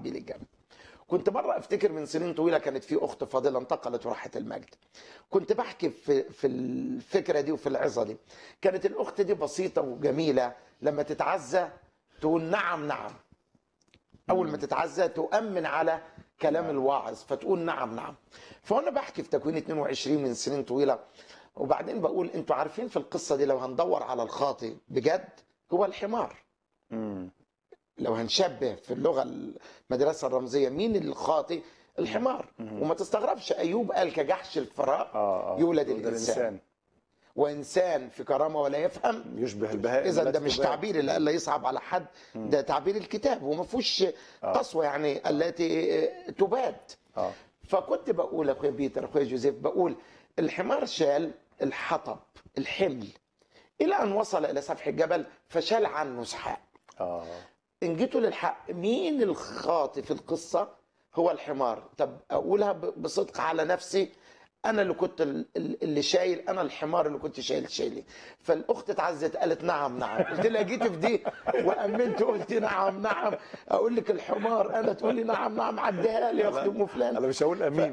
بيه للجنه كنت مره افتكر من سنين طويله كانت في اخت فاضله انتقلت وراحت المجد كنت بحكي في في الفكره دي وفي العظه دي كانت الاخت دي بسيطه وجميله لما تتعزى تقول نعم نعم اول ما تتعزى تؤمن على كلام الواعظ فتقول نعم نعم فانا بحكي في تكوين 22 من سنين طويله وبعدين بقول انتوا عارفين في القصه دي لو هندور على الخاطئ بجد هو الحمار مم. لو هنشبه في اللغه المدرسه الرمزيه مين الخاطئ الحمار وما تستغربش ايوب قال كجحش الفراء اه اه يولد الانسان وانسان في كرامه ولا يفهم يشبه البهائم اذا ده التي مش تباع. تعبير اللي لا يصعب على حد ده تعبير الكتاب وما فيهوش قسوه يعني التي تباد اه فكنت بقول اخويا بيتر اخويا جوزيف بقول الحمار شال الحطب الحمل الى ان وصل الى سفح الجبل فشال عنه سحاق اه ان جيتوا للحق مين الخاطئ في القصه هو الحمار طب اقولها ب- بصدق على نفسي انا اللي كنت ال- ال- اللي شايل انا الحمار اللي كنت شايل شايلي فالاخت اتعزت قالت نعم نعم قلت لها جيت في دي وامنت قلت نعم نعم اقول لك الحمار انا تقولي نعم نعم عديها لي يا اخت ام فلان انا مش هقول امين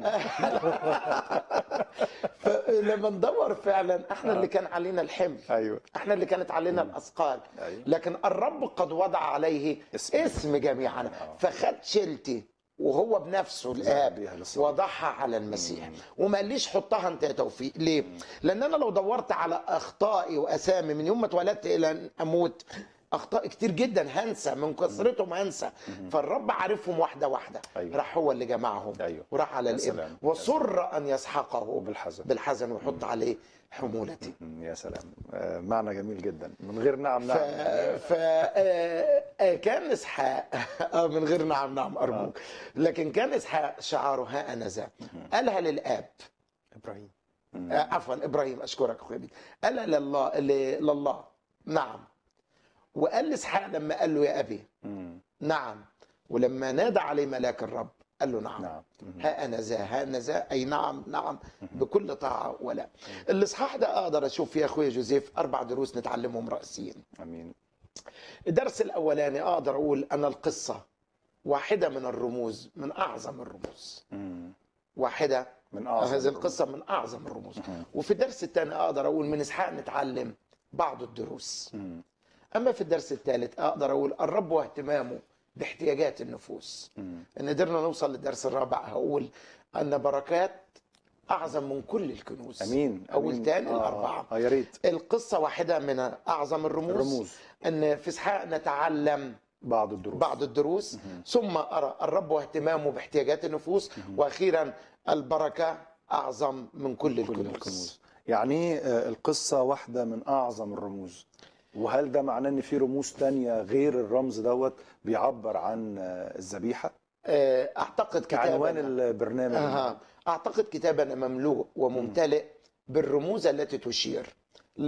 فلما ندور فعلا احنا اللي كان علينا الحمل ايوه احنا اللي كانت علينا الاثقال أيوة. لكن الرب قد وضع عليه اسم. اسم جميعنا فخد شيلتي وهو بنفسه الاب بيها للصلاة. وضعها على المسيح وما قاليش حطها انت يا توفيق ليه لان انا لو دورت على اخطائي واسامي من يوم ما اتولدت الى ان اموت اخطاء كتير جدا هنسى من كثرتهم هنسى فالرب عارفهم واحده واحده أيوة. راح هو اللي جمعهم أيوة. وراح على يا الابن سلام. وصر ان يسحقه وبالحزن. بالحزن ويحط عليه حمولتي مم، يا سلام آه، معنى جميل جدا من غير نعم ف... نعم ف... آه، آه، كان اسحاق آه، من غير نعم نعم ارجوك لكن كان اسحاق شعاره ها انا ذا قالها للاب ابراهيم آه، عفوا ابراهيم اشكرك اخويا بيه قالها لله ل- لله نعم وقال لاسحاق لما قال له يا ابي مم. نعم ولما نادى عليه ملاك الرب قال له نعم, نعم مم. ها انا ذا ها انا ذا اي نعم نعم بكل طاعه ولا الاصحاح ده اقدر اشوف فيه يا اخويا جوزيف اربع دروس نتعلمهم رئيسيين امين الدرس الاولاني اقدر اقول ان القصه واحده من الرموز من اعظم الرموز مم. واحده من اعظم هذه الرموز. القصه من اعظم الرموز وفي الدرس الثاني اقدر اقول من اسحاق نتعلم بعض الدروس مم. اما في الدرس الثالث اقدر اقول الرب واهتمامه باحتياجات النفوس مم. ان قدرنا نوصل للدرس الرابع هقول ان بركات اعظم من كل الكنوز امين اول أمين. تاني آه، الاربعه اه يا ريت القصه واحده من اعظم الرموز الرموز. ان في اسحاق نتعلم بعض الدروس بعض الدروس ثم أرى الرب واهتمامه باحتياجات النفوس وأخيرا البركة أعظم من كل كل الكنوز الكنوز يعني آه، القصة واحدة من أعظم الرموز وهل ده معناه إن في رموز تانية غير الرمز دوت بيعبر عن آه، الذبيحة؟ آه، أعتقد كعنوان كتابنا البرنامج أها. أعتقد كتابنا مملوء وممتلئ بالرموز التي تشير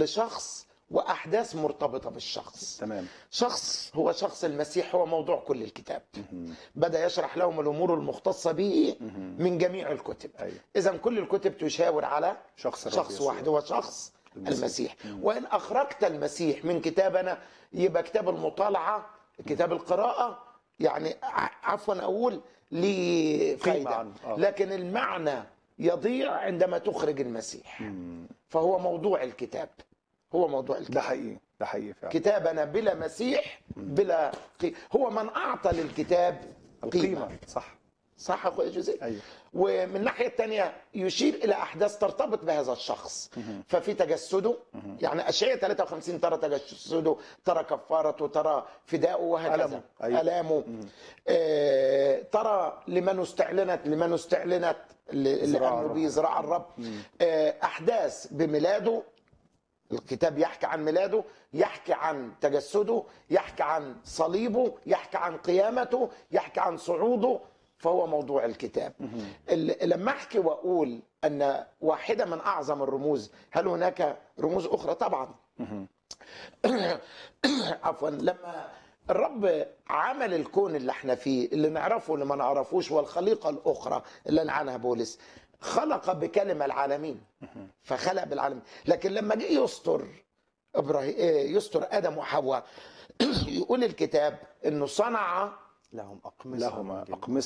لشخص وأحداث مرتبطة بالشخص تمام شخص هو شخص المسيح هو موضوع كل الكتاب بدأ يشرح لهم الأمور المختصة به من جميع الكتب أيوة. إذا كل الكتب تشاور على شخص الرب شخص يسوع. واحد هو شخص المسيح. المسيح, وإن أخرجت المسيح من كتابنا يبقى كتاب المطالعة كتاب القراءة يعني ع- عفوا أقول ليه فايدة عنه. آه. لكن المعنى يضيع عندما تخرج المسيح فهو موضوع الكتاب هو موضوع الكتاب ده حقيقي ده حقيقي فعلا كتابنا بلا مسيح بلا قي... هو من اعطى للكتاب قيمه القيمة صح صح يا اخويا جوزيف أيوة. ومن الناحيه الثانيه يشير الى احداث ترتبط بهذا الشخص ففي تجسده يعني اشعياء 53 ترى تجسده ترى كفارته ترى فداؤه وهكذا ألمه. أيوة. الامه آه ترى لمن استعلنت لمن استعلنت اللي اللي زراعة امنوا الرب. به زراع الرب آه احداث بميلاده الكتاب يحكي عن ميلاده يحكي عن تجسده يحكي عن صليبه يحكي عن قيامته يحكي عن صعوده فهو موضوع الكتاب ال- لما احكي واقول ان واحده من اعظم الرموز هل هناك رموز اخرى طبعا عفوا لما الرب عمل الكون اللي احنا فيه اللي نعرفه اللي ما نعرفوش والخليقه الاخرى اللي عنها بولس خلق بكلمه العالمين فخلق بالعالمين لكن لما جه يستر ابراهيم يستر ادم وحواء يقول الكتاب انه صنع لهم أقمصة لهما من جلد. أقمصة